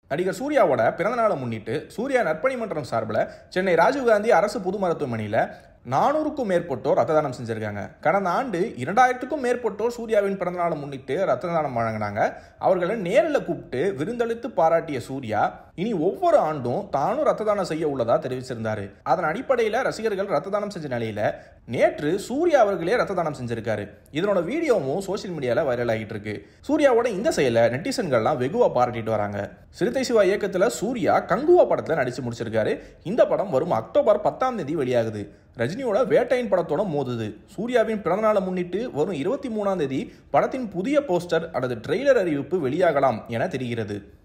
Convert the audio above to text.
நடிகர் சூர்யாவோட பிறந்தநாளை முன்னிட்டு சூர்யா நற்பணி மன்றம் சார்பில் சென்னை ராஜீவ்காந்தி அரசு பொது மருத்துவமனையில் நானூறுக்கும் மேற்பட்டோர் ரத்த தானம் செஞ்சிருக்காங்க கடந்த ஆண்டு இரண்டாயிரத்துக்கும் மேற்பட்டோர் சூர்யாவின் பிறந்தநாளை முன்னிட்டு ரத்த தானம் வழங்கினாங்க அவர்களை நேரில் கூப்பிட்டு விருந்தளித்து பாராட்டிய சூர்யா இனி ஒவ்வொரு ஆண்டும் தானும் ரத்த தானம் செய்ய உள்ளதா தெரிவிச்சிருந்தாரு அதன் அடிப்படையில் ரசிகர்கள் ரத்த தானம் செஞ்ச நிலையில நேற்று சூர்யா அவர்களே ரத்த தானம் செஞ்சிருக்காரு இதனோட வீடியோவும் சோஷியல் மீடியால வைரல் ஆகிட்டு இருக்கு சூர்யாவோட இந்த செயலை நெட்டிசன்கள்லாம் வெகுவா பாராட்டிட்டு வராங்க சிறுத்தை சிவா இயக்கத்துல சூர்யா கங்குவா படத்துல நடிச்சு முடிச்சிருக்காரு இந்த படம் வரும் அக்டோபர் பத்தாம் தேதி வெளியாகுது ரஜினியோட வேட்டையின் படத்தோட மோதுது சூர்யாவின் பிறந்தநாளை முன்னிட்டு வரும் இருபத்தி மூணாம் தேதி படத்தின் புதிய போஸ்டர் அல்லது ட்ரெய்லர் அறிவிப்பு வெளியாகலாம் என தெரிகிறது